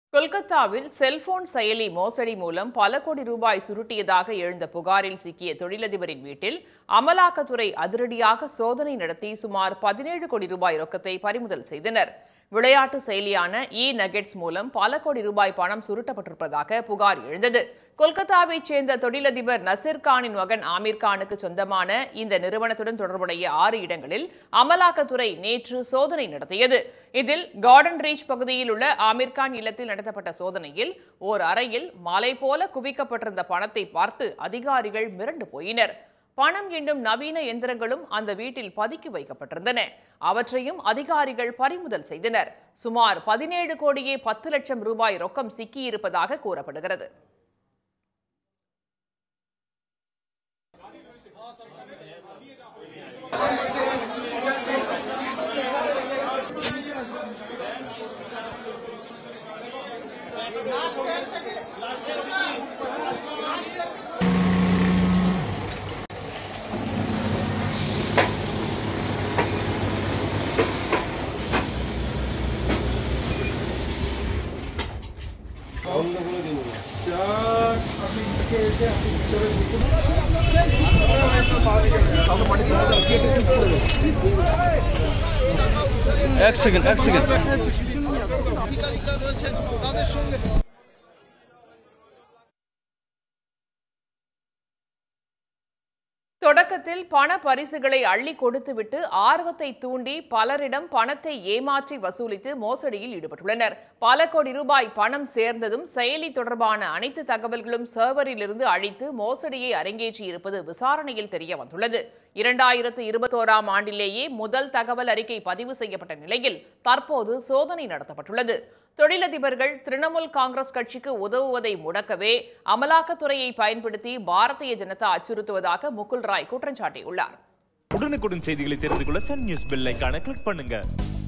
கொல்கத்தாவில் செல்போன் செயலி மோசடி மூலம் பல கோடி ரூபாய் சுருட்டியதாக எழுந்த புகாரில் சிக்கிய தொழிலதிபரின் வீட்டில் அமலாக்கத்துறை அதிரடியாக சோதனை நடத்தி சுமார் பதினேழு கோடி ரூபாய் ரொக்கத்தை பறிமுதல் செய்தனர் விளையாட்டு செயலியான இ நகெட்ஸ் மூலம் பல கோடி ரூபாய் பணம் சுருட்டப்பட்டிருப்பதாக புகார் எழுந்தது கொல்கத்தாவைச் சேர்ந்த தொழிலதிபர் நசீர் கானின் மகன் ஆமீர் கானுக்கு சொந்தமான இந்த நிறுவனத்துடன் தொடர்புடைய ஆறு இடங்களில் அமலாக்கத்துறை நேற்று சோதனை நடத்தியது இதில் கார்டன் ரீச் பகுதியில் உள்ள ஆமீர் கான் இல்லத்தில் நடத்தப்பட்ட சோதனையில் ஓர் அறையில் மலை போல குவிக்கப்பட்டிருந்த பணத்தை பார்த்து அதிகாரிகள் மிரண்டு போயினர் பணம் எண்ணும் நவீன எந்திரங்களும் அந்த வீட்டில் பதுக்கி வைக்கப்பட்டிருந்தன அவற்றையும் அதிகாரிகள் பறிமுதல் செய்தனர் சுமார் பதினேழு கோடியே பத்து லட்சம் ரூபாய் ரொக்கம் சிக்கியிருப்பதாக கூறப்படுகிறது এক সেকেন্ড এক সেকেন্ড தொடக்கத்தில் பண பரிசுகளை அள்ளி கொடுத்துவிட்டு ஆர்வத்தை தூண்டி பலரிடம் பணத்தை ஏமாற்றி வசூலித்து மோசடியில் ஈடுபட்டுள்ளனர் பல கோடி ரூபாய் பணம் சேர்ந்ததும் செயலி தொடர்பான அனைத்து தகவல்களும் சர்வரிலிருந்து அழித்து மோசடியை அரங்கேற்றியிருப்பது விசாரணையில் தெரிய வந்துள்ளது இரண்டாயிரத்து இருபத்தோராம் ஆண்டிலேயே முதல் தகவல் அறிக்கை பதிவு செய்யப்பட்ட நிலையில் தற்போது சோதனை நடத்தப்பட்டுள்ளது தொழிலதிபர்கள் திரிணாமுல் காங்கிரஸ் கட்சிக்கு உதவுவதை முடக்கவே அமலாக்கத்துறையை பயன்படுத்தி பாரதிய ஜனதா அச்சுறுத்துவதாக முகுல் ராய் குற்றம் சாட்டியுள்ளார் உடனுக்குடன் செய்திகளை தெரிந்து கொள்ள சன் நியூஸ் பெல் ஐகானை கிளிக் பண்ணுங்க